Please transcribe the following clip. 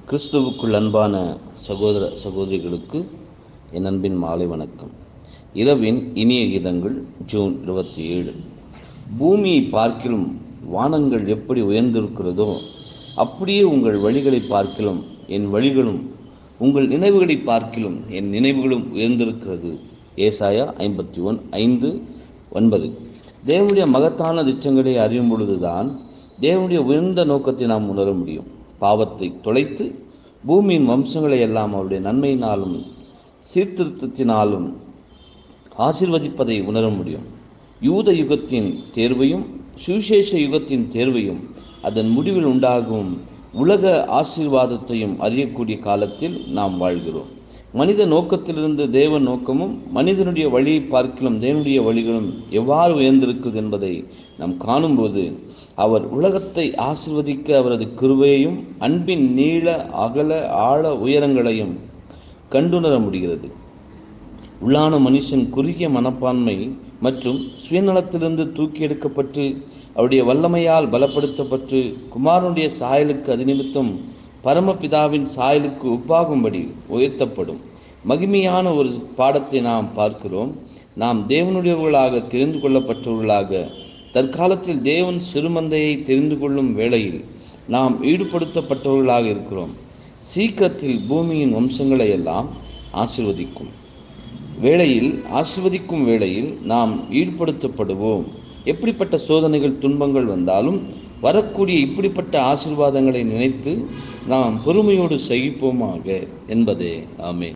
கிறிஸ்துவுக்குள் அன்பான சகோதர சகோதரிகளுக்கு என் அன்பின் மாலை வணக்கம் இரவின் இனிய கீதங்கள் ஜூன் இருபத்தி ஏழு பூமியை பார்க்கிலும் வானங்கள் எப்படி உயர்ந்திருக்கிறதோ அப்படியே உங்கள் வழிகளை பார்க்கிலும் என் வழிகளும் உங்கள் நினைவுகளை பார்க்கிலும் என் நினைவுகளும் உயர்ந்திருக்கிறது ஏசாயா ஐம்பத்தி ஒன் ஐந்து ஒன்பது தேவனுடைய மகத்தான திட்டங்களை அறியும் பொழுதுதான் தேவனுடைய உயர்ந்த நோக்கத்தை நாம் உணர முடியும் பாவத்தை தொலைத்து பூமியின் வம்சங்களை எல்லாம் அவருடைய நன்மையினாலும் சீர்திருத்தத்தினாலும் ஆசிர்வதிப்பதை உணர முடியும் யூத யுகத்தின் தேர்வையும் சுவிசேஷ யுகத்தின் தேர்வையும் அதன் முடிவில் உண்டாகும் உலக ஆசீர்வாதத்தையும் அறியக்கூடிய காலத்தில் நாம் வாழ்கிறோம் மனித நோக்கத்திலிருந்து தேவ நோக்கமும் மனிதனுடைய வழியை பார்க்கிலும் தேவனுடைய வழிகளும் எவ்வாறு உயர்ந்திருக்கிறது என்பதை நாம் காணும்போது அவர் உலகத்தை ஆசிர்வதிக்க அவரது கிருவையையும் அன்பின் நீள அகல ஆழ உயரங்களையும் கண்டுணர முடிகிறது உள்ளான மனுஷன் குறுகிய மனப்பான்மை மற்றும் சுயநலத்திலிருந்து தூக்கி எடுக்கப்பட்டு அவருடைய வல்லமையால் பலப்படுத்தப்பட்டு குமாரனுடைய சாயலுக்கு அது நிமித்தம் பரமபிதாவின் சாயலுக்கு ஒப்பாகும்படி உயர்த்தப்படும் மகிமையான ஒரு பாடத்தை நாம் பார்க்கிறோம் நாம் தேவனுடையவர்களாக தெரிந்து கொள்ளப்பட்டவர்களாக தற்காலத்தில் தேவன் சிறுமந்தையை தெரிந்து கொள்ளும் வேளையில் நாம் ஈடுபடுத்தப்பட்டவர்களாக இருக்கிறோம் சீக்கிரத்தில் பூமியின் வம்சங்களை எல்லாம் ஆசிர்வதிக்கும் வேளையில் ஆசிர்வதிக்கும் வேளையில் நாம் ஈடுபடுத்தப்படுவோம் எப்படிப்பட்ட சோதனைகள் துன்பங்கள் வந்தாலும் வரக்கூடிய இப்படிப்பட்ட ஆசிர்வாதங்களை நினைத்து நாம் பொறுமையோடு சகிப்போமாக என்பதே ஆமே